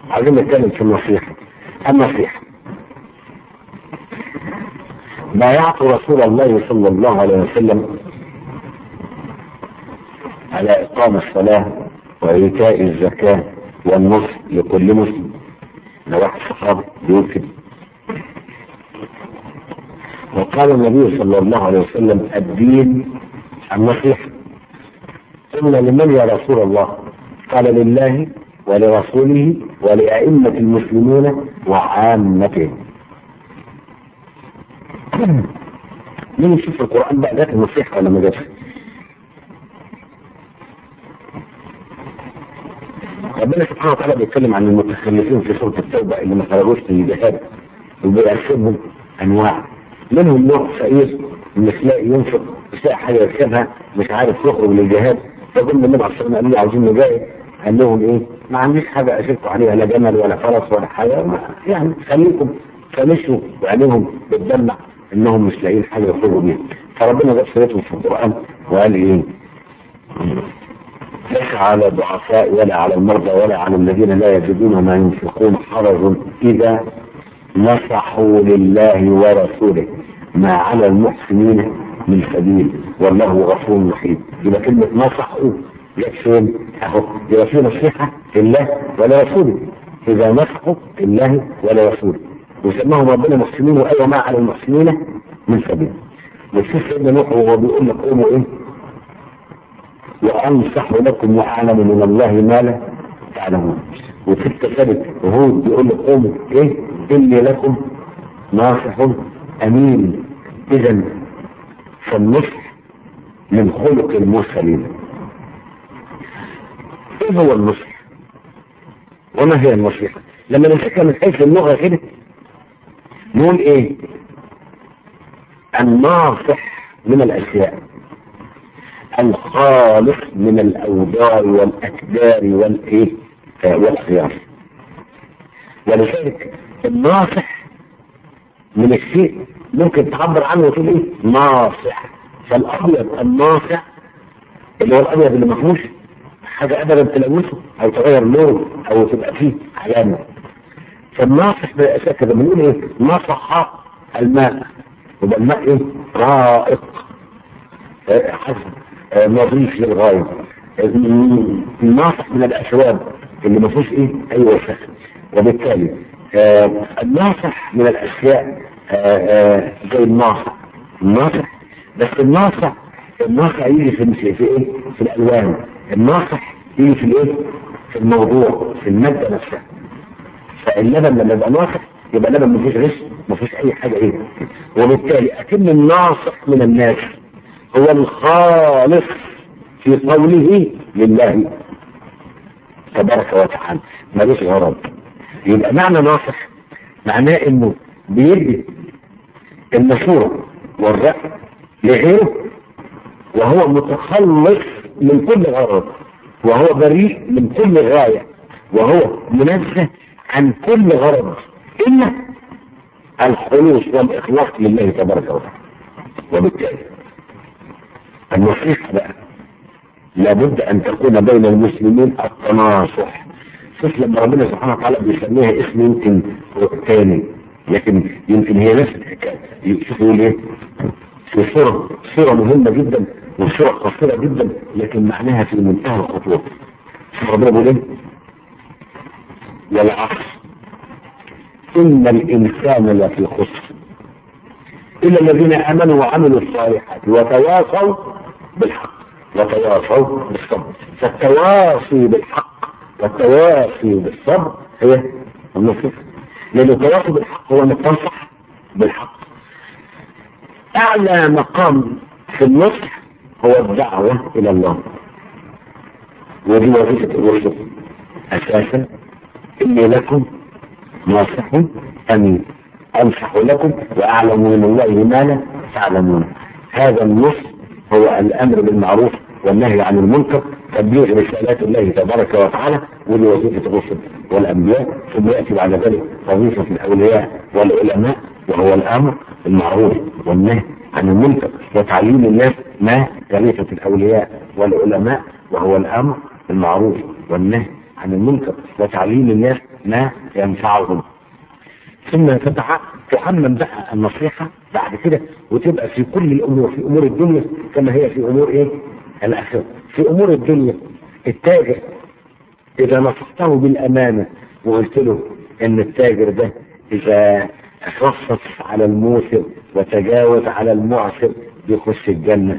عايزين نتكلم في النصيحة النصيحة بايعت رسول الله صلى الله عليه وسلم على إقام الصلاة وإيتاء الزكاة والنصح لكل مسلم ده واحد صحابي بيقول كده وقال النبي صلى الله عليه وسلم الدين النصيحة قلنا لمن يا رسول الله قال لله ولرسوله ولأئمة المسلمين وعامتهم مين يشوف القرآن بقى جات النصيحة ولا ما جاتش؟ ربنا سبحانه وتعالى بيتكلم عن المتخلفين في سورة التوبة اللي ما خرجوش في الجهاد وبيقسمهم أنواع منهم نوع فقير مش لاقي ينفق مش لاقي حاجة يركبها مش عارف يخرج للجهاد فقلنا النبي عليه الصلاة والسلام قال لي عاوزين نجاهد قال لهم ايه ما عنديش حاجة اشركوا عليها لا جمل ولا فرس ولا حاجة ما يعني خليكم فمشوا وعينيهم بتدمع انهم مش لاقيين حاجة يخرجوا بيها فربنا جاب سيرتهم في القرآن وقال ايه ليس على الضعفاء ولا على المرضى ولا على الذين لا يجدون ما ينفقون حرج إذا نصحوا لله ورسوله ما على المحسنين من سبيل والله غفور رحيم يبقى كلمة نصحوا جت فين؟ اهو يبقى في نصيحة لله ولرسوله إذا نصحوا لله ولرسوله وسماهم ربنا محسنين وأيوة ما على المحسنين من سبيل وتشوف سيدنا نوح وهو بيقول لك قوموا ايه؟ وأنصح لكم وأعلم من الله ما لا تعلمون وفي التثالث هود بيقول لك قوموا ايه إني لكم ناصح أمين إذا فالنصح من خلق المرسلين ايه هو النصح وما هي النصيحة لما نمسكها من حيث اللغة كده نقول ايه الناصح من الاشياء الخالص من الاوضاع والاكدار والايه آه والاخيار ولذلك الناصح من الشيء ممكن تعبر عنه وتقول ايه ناصح فالابيض الناصح اللي هو الابيض اللي ما فيهوش حاجه ابدا تلوثه او تغير لونه او تبقى فيه علامه فالناصح بالاساس كده بنقول ايه نصح الماء يبقى الماء ايه رائق حسن نظيف للغايه الناصح من الاشواب اللي ما فيهوش ايه اي وسخ وبالتالي آه الناصح من الاشياء آه آه زي الناصح الناصح بس الناصح الناصح يجي في في ايه في الالوان الناصح يجي في الايه في الموضوع في الماده نفسها فاللبن لما يبقى ناصح يبقى لبن ما فيهوش غش ما فيهوش اي حاجه ايه وبالتالي اكن الناصح من الناس هو الخالص في قوله لله تبارك وتعالى ملوش غرض يبقى معنى ناصح معناه انه بيدي المشورة والرأي لغيره وهو متخلص من كل غرض وهو بريء من كل غاية وهو منزه عن كل غرض إلا الخلوص والإخلاص لله تبارك وتعالى وبالتالي النصيحة بقى لابد أن تكون بين المسلمين التناصح شوف لما ربنا سبحانه وتعالى بيسميها اسم يمكن تاني لكن يمكن هي نفس الحكايه شوف يقول ايه في صورة صورة مهمة جدا وصورة قصيرة جدا لكن معناها في منتهى الخطوره شوف ربنا بيقول ايه والعصر إن الإنسان لفي خسر إلا الذين آمنوا وعملوا الصالحات وتواصوا بالحق وتواصوا بالصبر فالتواصي بالحق والتواصي بالصبر هي النصيحة لأن التواصي بالحق هو انك تنصح بالحق أعلى مقام في النصح هو الدعوة إلى الله ودي وظيفة الرسل أساسا إني لكم ناصح أمين أنصح لكم وأعلم من الله ما لا تعلمون هذا النصح هو الأمر بالمعروف والنهي عن المنكر تبليغ رسالات الله تبارك وتعالى ودي وظيفة الرسل والأنبياء ثم يأتي بعد ذلك وظيفة الأولياء والعلماء وهو الأمر بالمعروف والنهي عن المنكر وتعليم الناس ما وظيفة الأولياء والعلماء وهو الأمر بالمعروف والنهي عن المنكر وتعليم الناس ما ينفعهم ثم تتع- تعمم بقى النصيحة بعد كده وتبقى في كل الأمور في أمور الدنيا كما هي في أمور إيه؟ الآخرة في أمور الدنيا التاجر إذا نصحته بالأمانة وقلت له إن التاجر ده إذا خصص على الموسر وتجاوز على المعسر بيخش الجنة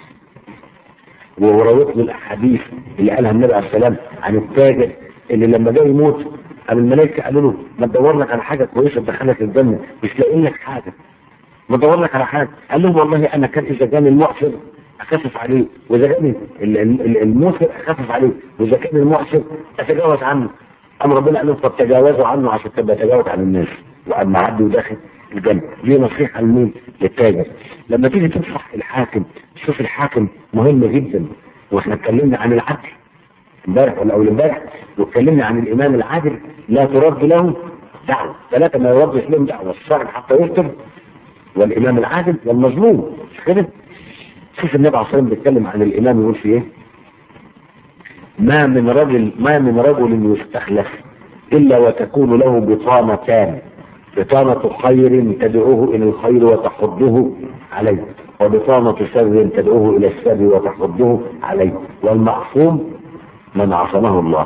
ورويت له الأحاديث اللي قالها النبي عليه السلام عن التاجر اللي لما جاي يموت قام الملائكة قالوا له ما تدور لك على حاجة كويسة تدخلك الجنة مش لاقيين لك حاجة ما تدور لك على حاجة قال لهم والله أنا كان إذا كان المعسر أخفف عليه وإذا كان ال- ال- ال- الموسر أخفف عليه وإذا كان المعسر أتجاوز عنه أم ربنا قال لهم طب تجاوزوا عنه عشان تبقى تجاوز عن الناس وأما عدوا داخل الجنة دي نصيحة لمين؟ للتاجر لما تيجي تنصح الحاكم شوف الحاكم مهم جدا واحنا اتكلمنا عن العدل امبارح ولا اول امبارح واتكلمنا عن الامام العادل لا ترد له دعوه ثلاثه ما يردش لهم دعوه الصاحب حتى يفتر والامام العادل والمظلوم مش كده؟ شوف النبي عليه الصلاه والسلام بيتكلم عن الامام يقول في ايه؟ ما من رجل ما من رجل يستخلف الا وتكون له بطانتان بطانة خير تدعوه إلى الخير وتحضه عليه وبطانة شر تدعوه إلى الشر وتحضه عليه والمعصوم من عصمه الله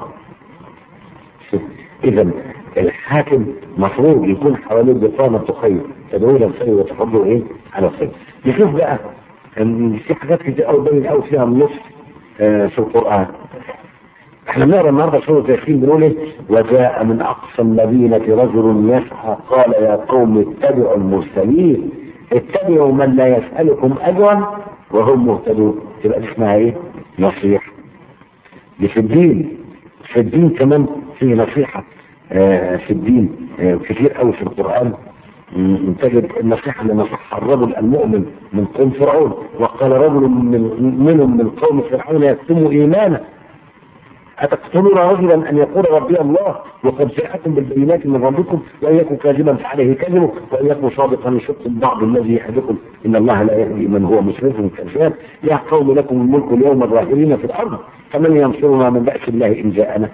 إذا الحاكم مفروض يكون حواليه بطانة خير تدعوه إلى الخير وتحضه إيه على الخير نشوف بقى إن في حاجات كتير قوي باين قوي فيها النص آه، في القرآن احنا بنقرا النهارده سوره ياسين بنقول ايه؟ وجاء من اقصى المدينه رجل يسعى قال يا قوم اتبعوا المرسلين اتبعوا من لا يسالكم اجرا وهم مهتدون تبقى دي اسمها ايه؟ نصيحه دي في الدين في الدين كمان في نصيحه آه في الدين آه كتير قوي في القران م- تجد النصيحة اللي نصحها الرجل المؤمن من قوم فرعون وقال رجل من منهم من قوم فرعون يكتم إيمانه أتقتلون رجلا أن يقول ربي الله وقد جاءكم بالبينات من ربكم وإن يكن كاذبا فعليه كذبه وإن يكن صادقا يشقكم بعض الذي يحدكم إن الله لا يهدي من هو مسرف كذاب يا قوم لكم الملك اليوم الظاهرين في الأرض فمن ينصرنا من بأس الله إن جاءنا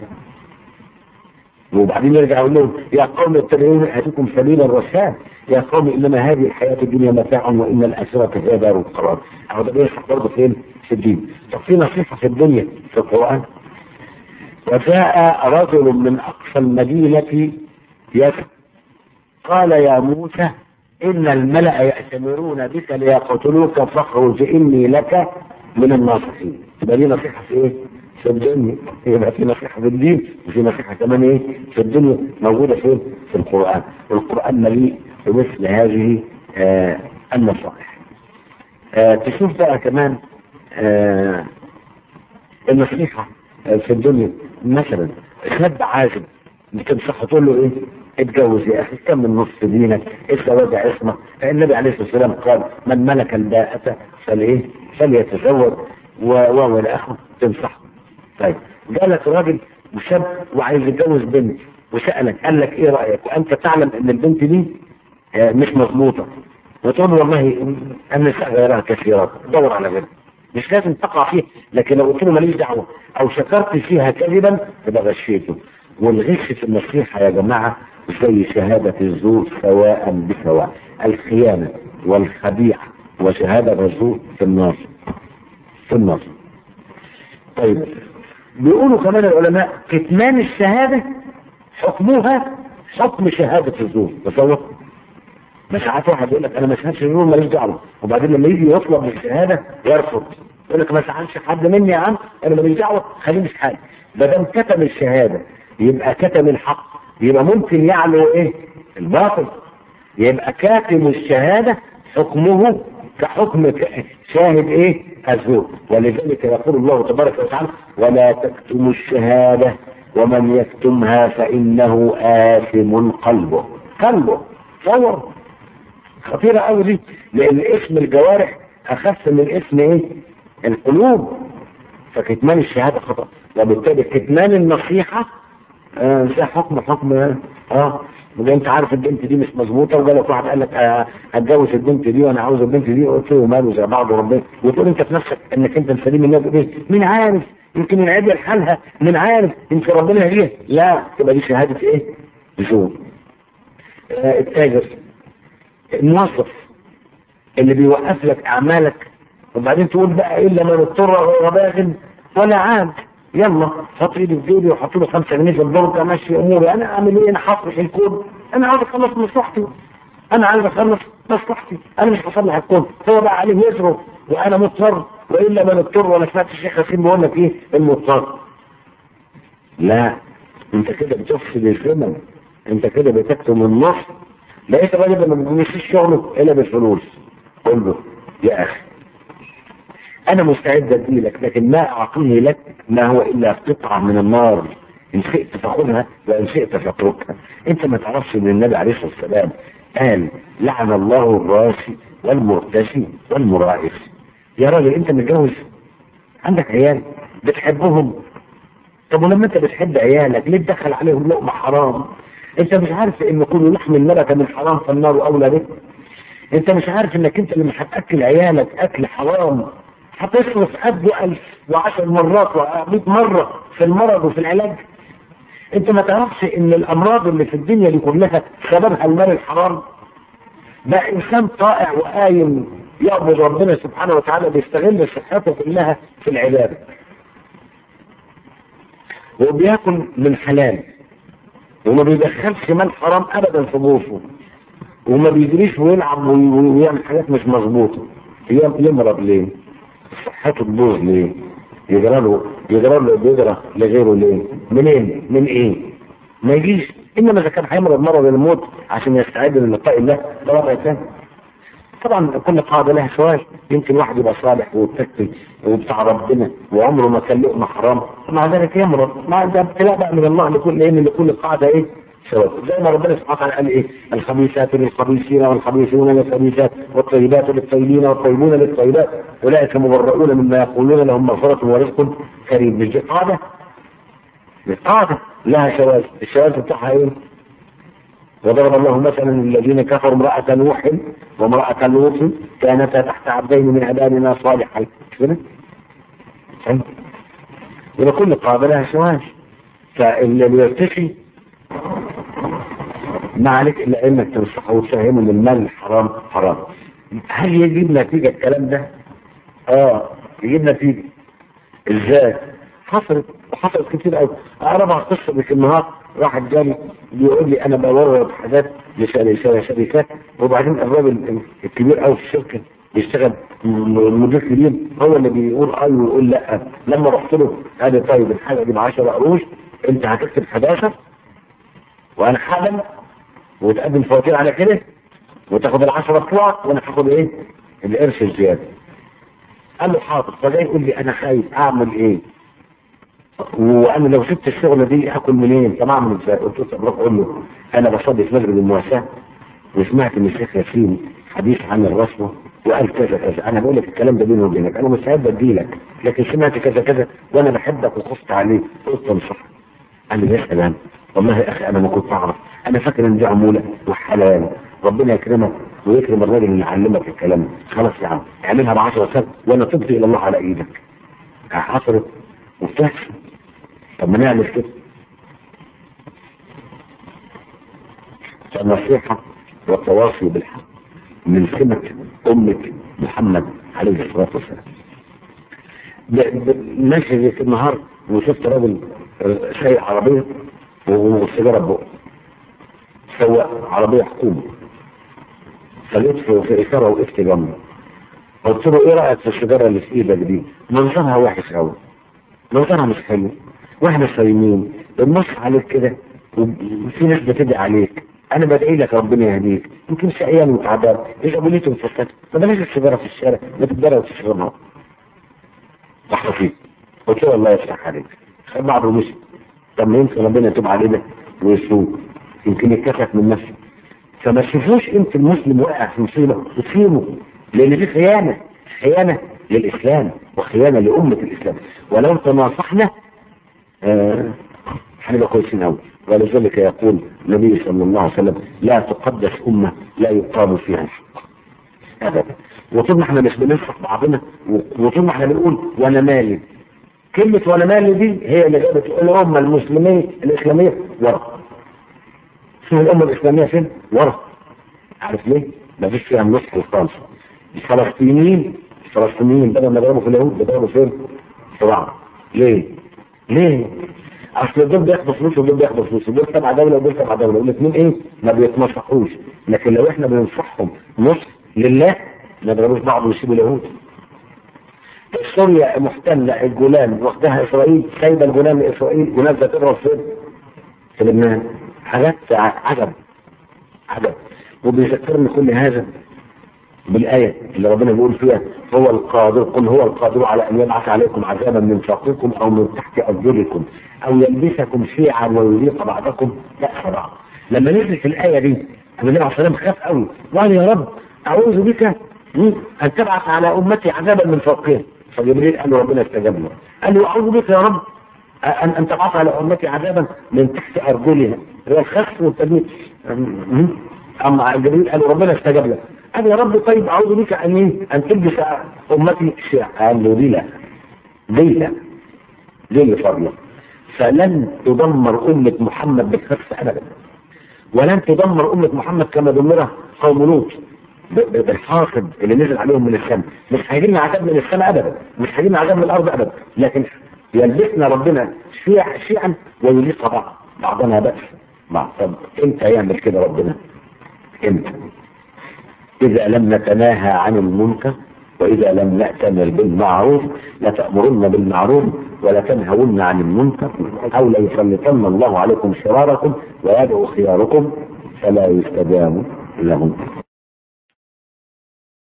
وبعدين يرجع يقول لهم يا قوم اتبعون اتيكم سبيل الرشاد يا قوم انما هذه الحياه الدنيا متاع وان الاخره هي دار القرار. اهو ده بيشرح برضه فين؟ في الدين. طب في نصيحه في الدنيا في القران وجاء رجل من اقصى المدينه يسعى قال يا موسى ان الملا ياتمرون بك ليقتلوك فاخرج اني لك من الناصحين. يبقى دي نصيحه في ايه؟ في الدنيا يبقى في نصيحة في الدين وفي نصيحة كمان ايه في الدنيا موجودة فين في القرآن والقرآن مليء بمثل هذه آه النصائح آه تشوف بقى كمان آه النصيحة آه في الدنيا مثلا شاب عازب بتنصحه تقول له ايه اتجوز يا اخي كمل نص دينك الزواج عصمة النبي عليه الصلاة والسلام قال من ملك الباءة فالايه فليتزوج و الى اخره تنصحه طيب جالك راجل وشاب وعايز يتجوز بنت وسألك قال لك ايه رأيك وانت تعلم ان البنت دي آه مش مظبوطة وتقول له والله النساء غيرها كثيرات دور على غيرها مش لازم تقع فيه لكن لو قلت له ماليش دعوة او شكرت فيها كذبا تبقى غشيته والغش في النصيحة يا جماعة زي شهادة الزور سواء بسواء الخيانة والخديعة وشهادة الزور في النار في النار طيب بيقولوا كمان العلماء كتمان الشهادة حكمها حكم شهادة الزور تصور ما ساعات واحد يقول لك انا ما شهادش الزور ماليش دعوه وبعدين لما يجي يطلب الشهاده يرفض يقول لك ما سالش حد مني يا عم انا ماليش دعوه خليني في حالي ما دام كتم الشهاده يبقى كتم الحق يبقى ممكن يعلو ايه الباطل يبقى كاتم الشهاده حكمه كحكم شاهد ايه الزور ولذلك يقول الله تبارك وتعالى ولا تكتموا الشهادة ومن يكتمها فإنه آثم قلبه قلبه تصور خطيرة قوي دي لأن اسم الجوارح أخف من اسم ايه القلوب فكتمان الشهادة خطأ وبالتالي كتمان النصيحة آه ده حكم حكم اه وده انت عارف البنت دي مش مظبوطه وجالك واحد قال لك آه هتجوز البنت دي وانا عاوز البنت دي قلت له ماله زي بعض ربنا وتقول انت في نفسك انك انت سليم الناس ايه مين عارف يمكن ينعدل حالها من عارف يمكن ربنا يهديها لا تبقى دي شهادة ايه؟ زور آه التاجر الموظف اللي بيوقف لك اعمالك وبعدين تقول بقى الا من اضطر غير باغ ولا عاد يلا حط ايدي في جيبي وحط له 5 جنيه في الدرج امشي اموري انا اعمل ايه انا هصلح الكون انا عايز اخلص مصلحتي انا عايز اخلص مصلحتي انا مش هصلح الكون هو بقى عليه وزره وانا مضطر والا من اضطر وانا سمعت الشيخ ياسين بيقول لك ايه المضطر لا انت كده بتفسد الزمن انت كده بتكتم النص لقيت الراجل ما بيمشيش شغله الا بالفلوس قول له يا اخي انا مستعد اديلك لكن ما اعطيه لك ما هو الا قطعه من النار ان شئت فخذها وان شئت فاتركها انت ما تعرفش ان النبي عليه الصلاه والسلام قال لعن الله الراشي والمرتشي والمرائف يا راجل انت متجوز عندك عيال بتحبهم طب ولما انت بتحب عيالك ليه تدخل عليهم لقمه حرام انت مش عارف ان كل لحم النبت من حرام فالنار اولى به انت مش عارف انك انت لما هتاكل عيالك اكل حرام هتصرف قده ألف وعشر مرات ومئة مرة في المرض وفي العلاج انت ما تعرفش ان الامراض اللي في الدنيا دي كلها سببها المال الحرام ده انسان طائع وقايم يعبد ربنا سبحانه وتعالى بيستغل صحته كلها في العباده وبياكل من حلال وما بيدخلش مال حرام ابدا في بوفه وما بيجريش ويلعب ويعمل حاجات مش مظبوطه يمرض ليه؟ صحته تبوظ ليه؟ يجرى له يجرى له بيجرى لغيره ليه؟ منين؟ من ايه؟ ما يجيش انما اذا كان هيمرض مرض الموت عشان يستعد للقاء الله ده وضع ثاني. طبعا كل قاعده لها سؤال يمكن واحد يبقى صالح ومتكل وبتاع ربنا وعمره ما كان لقمه حرام مع ذلك يمرض مع ده ابتلاء بقى من الله لكل ايه لكل قاعده ايه سواء زي ما ربنا سبحانه وتعالى قال ايه الخبيثات للخبيثين والخبيثون للخبيثات والطيبات للطيبين والطيبون للطيبات اولئك مبرؤون مما يقولون لهم مغفرة ورزق كريم مش دي قاعدة؟ دي قاعدة لها شواذ الشواذ بتاعها ايه؟ وضرب الله مثلا للذين كفروا امرأة نوح وامرأة لوط كانتا تحت عبدين من عبادنا صالحين كده؟ يبقى كل قاعدة لها شواذ فاللي يرتقي ما عليك الا انك تنصحه وتفهمه ان المال حرام حرام هل يجيب نتيجة الكلام ده؟ اه يجيب نتيجة ازاي؟ حصلت وحصلت كتير قوي اعرف على قصه مش النهار واحد جالي بيقول لي انا بورد حاجات لشركات وبعدين الراجل الكبير قوي في الشركه بيشتغل مدير كبير هو اللي بيقول اي ويقول لا لما رحت له قال لي طيب الحاجه دي ب 10 قروش انت هتكتب 11 وانا حالا وتقدم فواتير على كده وتاخد العشرة بتوعك وانا هاخد ايه القرش الزيادة قال له حاضر فجاي يقول لي انا خايف اعمل ايه وانا لو سبت الشغله دي هاكل منين طب اعمل ازاي قلت له طب روح قول له انا بصلي في مسجد المواساه وسمعت من الشيخ ياسين حديث عن الرسول وقال كذا كذا انا بقول لك الكلام ده بيني وبينك انا مستعد اديلك لكن سمعت كذا كذا وانا بحبك وخفت عليك قلت انصح قال لي يا سلام والله يا اخي انا ما كنت اعرف انا فاكر ان دي عموله وحلال ربنا يكرمك ويكرم الراجل اللي علمك الكلام ده خلاص يا عم اعملها ب 10 سنه وانا تبدي الى الله على ايدك حصلت وبتحصل طب ما نعمل كده فالنصيحة والتواصي بالحق من سمة أمة محمد عليه الصلاة والسلام ماشي في النهار وشفت راجل سايق عربية والسيجارة بقه سواق عربية حكومة خليت في إشارة وقفت جنبه قلت له إيه رأيك في السيجارة اللي في إيدك دي؟ منظرها وحش أوي منظرها مش حلو واحنا صايمين بنبص عليك كده وفي ناس بتدعي عليك انا بدعي لك ربنا يهديك يمكن شقيان وتعبان ايش ابوليته مفسد ما بلاش السيجاره في الشارع ما تقدرها وتشربها صح فيك قلت له الله يفتح عليك خد بعض ومشي طب ما يمكن ربنا يتوب علينا ويسوق يمكن يتكفف من نفسه فما تشوفوش انت المسلم واقع في مصيبه وتسيبه لان دي خيانه خيانه للاسلام وخيانه لامه الاسلام ولو تناصحنا آه هنبقى كويسين قوي ولذلك يقول النبي صلى الله عليه وسلم لا تقدس امه لا يقام فيها الحق ابدا وطول ما احنا مش بننصح بعضنا وطول ما احنا بنقول وانا مالي كلمة وانا مالي دي هي اللي جابت الأمة المسلمية الإسلامية ورا شوف الأمة الإسلامية فين؟ ورا عارف ليه؟ ما فيش فيها نصح خالص الفلسطينيين الفلسطينيين بدل ما يضربوا في اليهود بيضربوا فين؟ في بعض ليه؟ ليه؟ اصل دول بياخدوا فلوس ودول بياخدوا فلوس ودول تبع دوله ودول تبع دوله والاثنين ايه؟ ما بيتنصحوش لكن لو احنا بننصحهم نصح لله ما يضربوش بعض ويسيبوا اليهود سوريا محتلة الجولان واخدها اسرائيل سايبه الجولان لاسرائيل جولان تضرب فين؟ في لبنان حاجات عجب عجب وبيذكرني كل هذا بالآية اللي ربنا بيقول فيها هو القادر قل هو القادر على أن يبعث عليكم عذابا من فوقكم أو من تحت أرجلكم أو يلبسكم شيعا ويذيق بعضكم بأس بعض لما نزلت الآية دي النبي عليه الصلاة خاف قوي وقال يا رب أعوذ بك أن تبعث على أمتي عذابا من فوقهم فجبريل قال له ربنا استجاب له قال له أعوذ بك يا رب أن أن تبعث على أمتي عذابا من تحت أرجلها هو الخف والتجميل أما جبريل قال له ربنا استجاب له قال يا رب طيب أعوذ بك أن إيه؟ أن تلبس أمتي شيع قال له دي لا دي لا دي اللي فضله فلن تدمر أمة محمد بالخف أبدا ولن تدمر أمة محمد كما دمرها قوم لوط بالحاصد اللي نزل عليهم من السماء مش هيجينا عذاب من السماء ابدا مش هيجينا عذاب من الارض ابدا لكن يلبسنا ربنا شيع شيعا ويليق بعض بعضنا بأس بعض طب امتى يعمل كده ربنا امتى اذا لم نتناهى عن المنكر واذا لم نأتمر بالمعروف لتأمرن بالمعروف ولا تنهون عن المنكر او ليسلطن الله عليكم شراركم ويدعو خياركم فلا يستجاب لهم